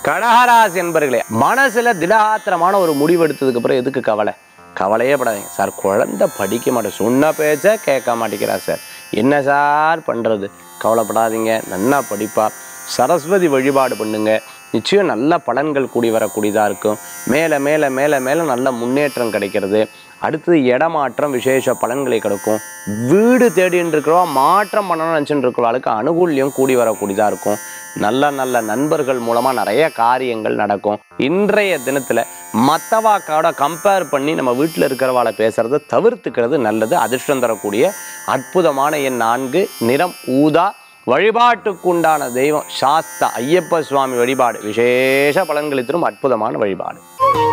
கடகராசி என்பர்களே மனசுல திடகாத்திரமான ஒரு முடிவு எடுத்ததுக்கு அப்புறம் எதுக்கு கவலை கவலையே படாதீங்க சார் குழந்தை படிக்க மாட்டேன் சொன்ன பேச்ச கேட்க மாட்டேங்கிறா சார் என்ன சார் பண்றது கவலைப்படாதீங்க நன்னா படிப்பா சரஸ்வதி வழிபாடு பண்ணுங்க நிச்சயம் நல்ல பலன்கள் கூடி வரக்கூடியதாக இருக்கும் மேலே மேலே மேலே மேலே நல்ல முன்னேற்றம் கிடைக்கிறது அடுத்தது இடமாற்றம் விசேஷ பலன்களை கிடைக்கும் வீடு தேடின்னு இருக்கிறவா மாற்றம் பண்ணணும்னு நினச்சிட்டு இருக்கிறவளுக்கு அனுகூல்யம் கூடி வரக்கூடியதாக இருக்கும் நல்ல நல்ல நண்பர்கள் மூலமாக நிறைய காரியங்கள் நடக்கும் இன்றைய தினத்தில் மற்றவாக்காவோட கம்பேர் பண்ணி நம்ம வீட்டில் இருக்கிறவாளை பேசுகிறத தவிர்த்துக்கிறது நல்லது அதிர்ஷ்டம் தரக்கூடிய அற்புதமான எண் நான்கு நிறம் ஊதா வழிபாட்டுக்குண்டான தெய்வம் சாஸ்தா ஐயப்ப சுவாமி வழிபாடு விசேஷ பலன்களை தரும் அற்புதமான வழிபாடு